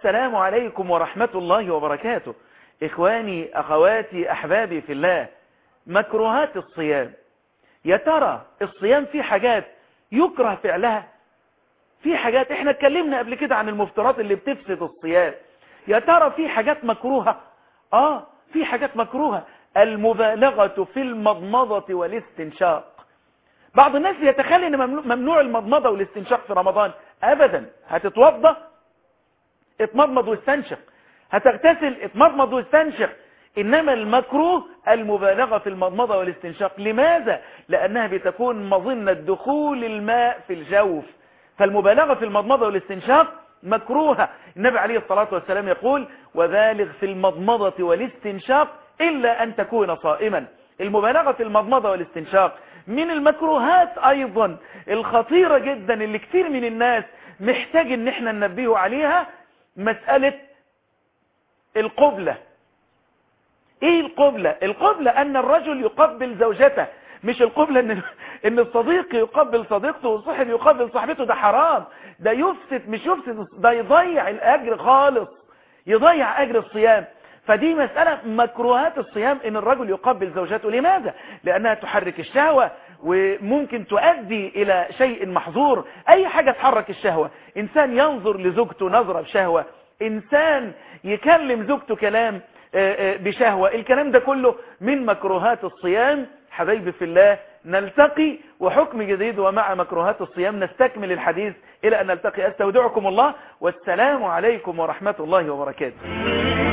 السلام عليكم ورحمة الله وبركاته إخواني أخواتي أحبابي في الله مكروهات الصيام يا ترى الصيام فيه حاجات يكره فعلها في حاجات احنا اتكلمنا قبل كده عن المفترات اللي بتفسد الصيام يا ترى في حاجات مكروهة اه في حاجات مكروهة المبالغة في المضمضة والاستنشاق بعض الناس يتخيل ان ممنوع المضمضة والاستنشاق في رمضان ابدا هتتوضى اتمضمض واستنشق هتغتسل اتمضمض واستنشق انما المكروه المبالغة في المضمضة والاستنشاق لماذا لانها بتكون مظنة دخول الماء في الجوف فالمبالغة في المضمضة والاستنشاق مكروهة النبي عليه الصلاة والسلام يقول وبالغ في المضمضة والاستنشاق إلا أن تكون صائما المبالغة في المضمضة والاستنشاق من المكروهات أيضا الخطيرة جدا اللي كتير من الناس محتاج ان احنا ننبيه عليها مسألة القبلة ايه القبلة القبلة ان الرجل يقبل زوجته مش القبلة ان, إن الصديق يقبل صديقته والصاحب يقبل صاحبته ده حرام ده يفسد مش يفسد ده يضيع الاجر خالص يضيع اجر الصيام فدي مسألة مكروهات الصيام ان الرجل يقبل زوجته لماذا لانها تحرك الشهوة وممكن تؤدي الى شيء محظور اي حاجة تحرك الشهوة انسان ينظر لزوجته نظرة بشهوة انسان يكلم زوجته كلام بشهوة الكلام ده كله من مكروهات الصيام حبايبي في الله نلتقي وحكم جديد ومع مكروهات الصيام نستكمل الحديث إلى أن نلتقي أستودعكم الله والسلام عليكم ورحمة الله وبركاته